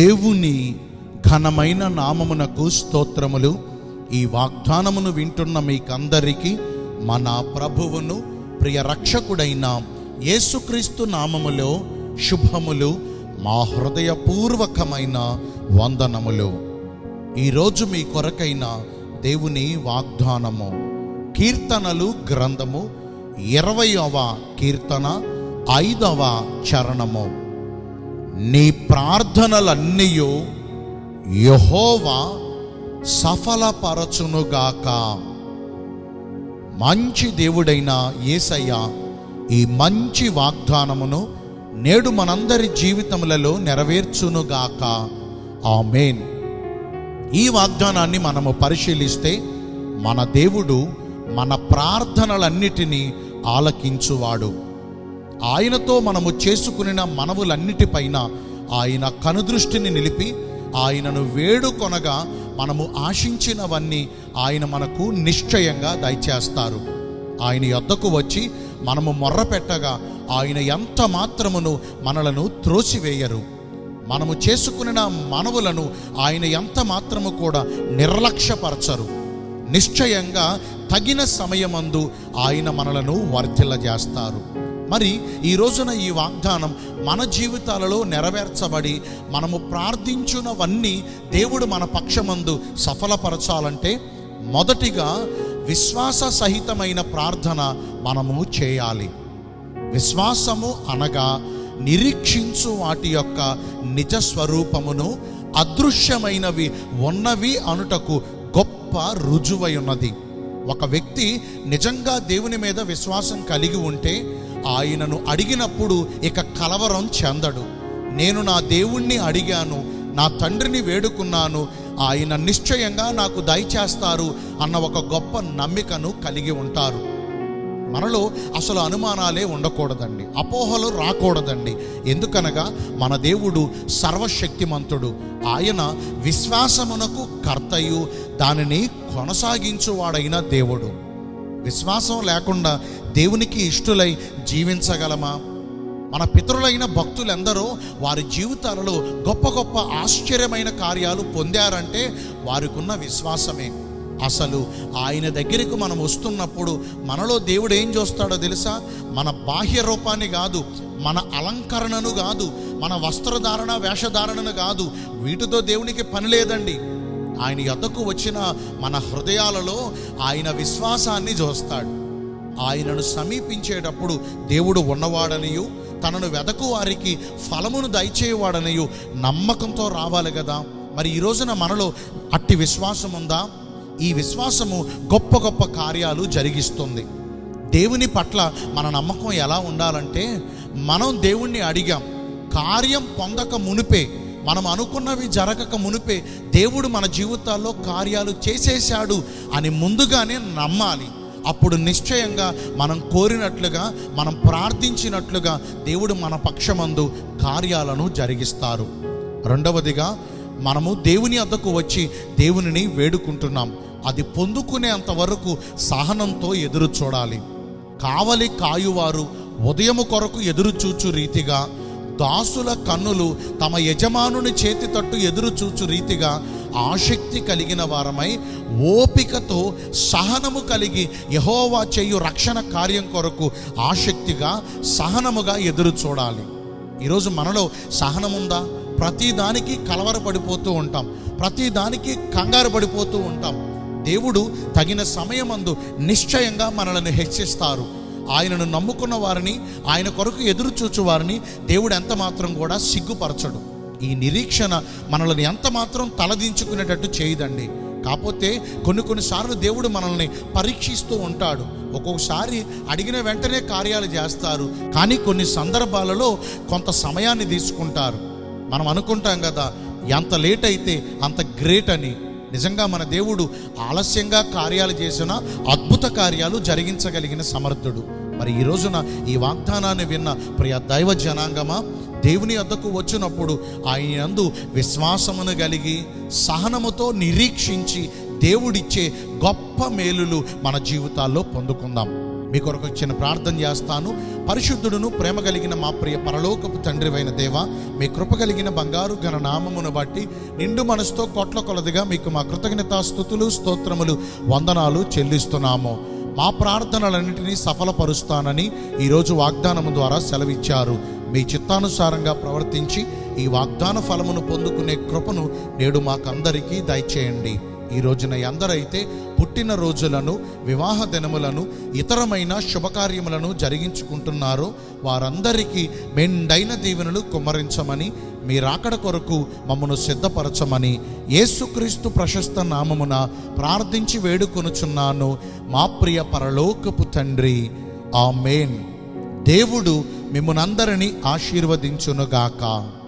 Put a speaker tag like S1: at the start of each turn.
S1: దేవుని ఘనమైన నామమునకు స్తోత్రములు ఈ వాగ్దానమును వింటున్న మీకందరికీ మన ప్రభువును ప్రియ రక్షకుడైన యేసుక్రీస్తు నామములో శుభములు మా హృదయపూర్వకమైన వందనములు ఈరోజు మీ కొరకైన దేవుని వాగ్దానము కీర్తనలు గ్రంథము ఇరవయవ కీర్తన ఐదవ చరణము నీ ప్రార్థనలన్నీ యహోవా సఫలపరచునుగాక మంచి దేవుడైన యేసయ్య ఈ మంచి వాగ్దానమును నేడు మనందరి జీవితములలో నెరవేర్చునుగాక ఆమేన్ ఈ వాగ్దానాన్ని మనము పరిశీలిస్తే మన దేవుడు మన ప్రార్థనలన్నిటినీ ఆలకించువాడు ఆయనతో మనము చేసుకునిన మనవులన్నిటిపైన ఆయన కనుదృష్టిని నిలిపి ఆయనను వేడుకొనగా మనము ఆశించినవన్నీ ఆయన మనకు నిశ్చయంగా దయచేస్తారు ఆయన యొద్దకు వచ్చి మనము మొర్ర పెట్టగా ఆయన ఎంత మాత్రమును మనలను త్రోసివేయరు మనము చేసుకున్న మనవులను ఆయన ఎంత మాత్రము కూడా నిర్లక్ష్యపరచరు నిశ్చయంగా తగిన సమయమందు ఆయన మనలను వర్ధిల్లజేస్తారు మరి ఈ రోజున ఈ వాగ్దానం మన జీవితాలలో నెరవేర్చబడి మనము ప్రార్థించునవన్నీ దేవుడు మన పక్షమందు సఫలపరచాలంటే మొదటిగా విశ్వాస సహితమైన ప్రార్థన మనము చేయాలి విశ్వాసము అనగా నిరీక్షించు వాటి యొక్క నిజ స్వరూపమును అదృశ్యమైనవి ఉన్నవి అనుటకు గొప్ప రుజువై ఉన్నది ఒక వ్యక్తి నిజంగా దేవుని మీద విశ్వాసం కలిగి ఉంటే ఆయనను అడిగినప్పుడు ఇక కలవరం చెందడు నేను నా దేవుణ్ణి అడిగాను నా తండ్రిని వేడుకున్నాను ఆయన నిశ్చయంగా నాకు దయచేస్తారు అన్న ఒక గొప్ప నమ్మికను కలిగి ఉంటారు మనలో అసలు అనుమానాలే ఉండకూడదండి అపోహలు రాకూడదండి ఎందుకనగా మన దేవుడు సర్వశక్తిమంతుడు ఆయన విశ్వాసమునకు కర్తయు దానిని కొనసాగించువాడైన దేవుడు విశ్వాసం లేకుండా దేవునికి ఇష్టులై జీవించగలమా మన పితరులైన భక్తులెందరో వారి జీవితాలలో గొప్ప గొప్ప ఆశ్చర్యమైన కార్యాలు పొందారంటే వారికున్న విశ్వాసమే అసలు ఆయన దగ్గరికి మనం వస్తున్నప్పుడు మనలో దేవుడు ఏం చూస్తాడో తెలుసా మన బాహ్య రూపాన్ని కాదు మన అలంకరణను కాదు మన వస్త్రధారణ వేషధారణను కాదు వీటితో దేవునికి పని లేదండి ఆయన యొద్దకు వచ్చిన మన హృదయాలలో ఆయన విశ్వాసాన్ని చూస్తాడు ఆయనను సమీపించేటప్పుడు దేవుడు ఉన్నవాడనియు తనను వెదకు వారికి ఫలమును దయచేయవాడనియు నమ్మకంతో రావాలి కదా మరి ఈ రోజున మనలో అట్టి విశ్వాసం ఉందా ఈ విశ్వాసము గొప్ప గొప్ప కార్యాలు జరిగిస్తుంది దేవుని పట్ల మన నమ్మకం ఎలా ఉండాలంటే మనం దేవుణ్ణి అడిగాం కార్యం పొందక మునిపే మనం అనుకున్నవి జరగక మునిపే దేవుడు మన జీవితాల్లో కార్యాలు చేసేశాడు అని ముందుగానే నమ్మాలి అప్పుడు నిశ్చయంగా మనం కోరినట్లుగా మనం ప్రార్థించినట్లుగా దేవుడు మన పక్షమందు కార్యాలను జరిగిస్తారు రెండవదిగా మనము దేవుని వద్దకు వచ్చి దేవునిని వేడుకుంటున్నాం అది పొందుకునేంత వరకు సహనంతో ఎదురు చూడాలి కావలి కాయువారు ఉదయము కొరకు ఎదురు చూచు రీతిగా దాసుల కన్నులు తమ యజమానుని చేతి తట్టు ఎదురు చూచు రీతిగా ఆసక్తి కలిగిన వారమై ఓపికతో సహనము కలిగి యహోవా చేయు రక్షణ కార్యం కొరకు ఆసక్తిగా సహనముగా ఎదురు చూడాలి ఈరోజు మనలో సహనం ఉందా ప్రతి దానికి కలవరపడిపోతూ ఉంటాం ప్రతి దానికి కంగారు పడిపోతూ ఉంటాం దేవుడు తగిన సమయమందు నిశ్చయంగా మనల్ని హెచ్చిస్తారు ఆయనను నమ్ముకున్న వారిని ఆయన కొరకు ఎదురు చూచు వారిని దేవుడు ఎంత మాత్రం కూడా సిగ్గుపరచడు ఈ నిరీక్షణ మనల్ని ఎంత మాత్రం తలదించుకునేటట్టు చేయదండి కాకపోతే కొన్ని కొన్నిసార్లు దేవుడు మనల్ని పరీక్షిస్తూ ఉంటాడు ఒక్కొక్కసారి అడిగిన వెంటనే కార్యాలు చేస్తారు కానీ కొన్ని సందర్భాలలో కొంత సమయాన్ని తీసుకుంటారు మనం అనుకుంటాం కదా ఎంత లేట్ అయితే అంత గ్రేట్ అని నిజంగా మన దేవుడు ఆలస్యంగా కార్యాలు చేసిన అద్భుత కార్యాలు జరిగించగలిగిన సమర్థుడు మరి ఈ రోజున ఈ వాగ్దానాన్ని విన్న ప్రియ దైవ జనాంగమా దేవుని వద్దకు వచ్చినప్పుడు ఆయన యందు విశ్వాసమును కలిగి సహనముతో నిరీక్షించి దేవుడిచ్చే గొప్ప మేలులు మన జీవితాల్లో పొందుకుందాం మీ కొరకు చిన్న ప్రార్థన చేస్తాను పరిశుద్ధుడును ప్రేమ కలిగిన మా ప్రియ పరలోకపు తండ్రివైన దేవ మీ కృప కలిగిన బంగారు ఘన నామమును బట్టి నిండు మనసుతో కొట్ల కొలదిగా మీకు మా కృతజ్ఞత స్థుతులు స్తోత్రములు వందనాలు చెల్లిస్తున్నాము మా ప్రార్థనలన్నింటినీ సఫలపరుస్తానని ఈరోజు వాగ్దానము ద్వారా సెలవిచ్చారు మీ చిత్తానుసారంగా ప్రవర్తించి ఈ వాగ్దాన ఫలమును పొందుకునే కృపను నేడు మాకందరికీ దయచేయండి ఈ రోజున ఎందరైతే పుట్టిన రోజులను వివాహ దినములను ఇతరమైన శుభకార్యములను జరిగించుకుంటున్నారో వారందరికీ మెండైన దీవెనలు కుమ్మరించమని మీ రాకడ కొరకు మమ్మను సిద్ధపరచమని యేసుక్రీస్తు ప్రశస్త నామమున ప్రార్థించి వేడుకొనుచున్నాను మా ప్రియ పరలోకపు తండ్రి ఆమేన్ దేవుడు మిమ్మునందరినీ ఆశీర్వదించునుగాక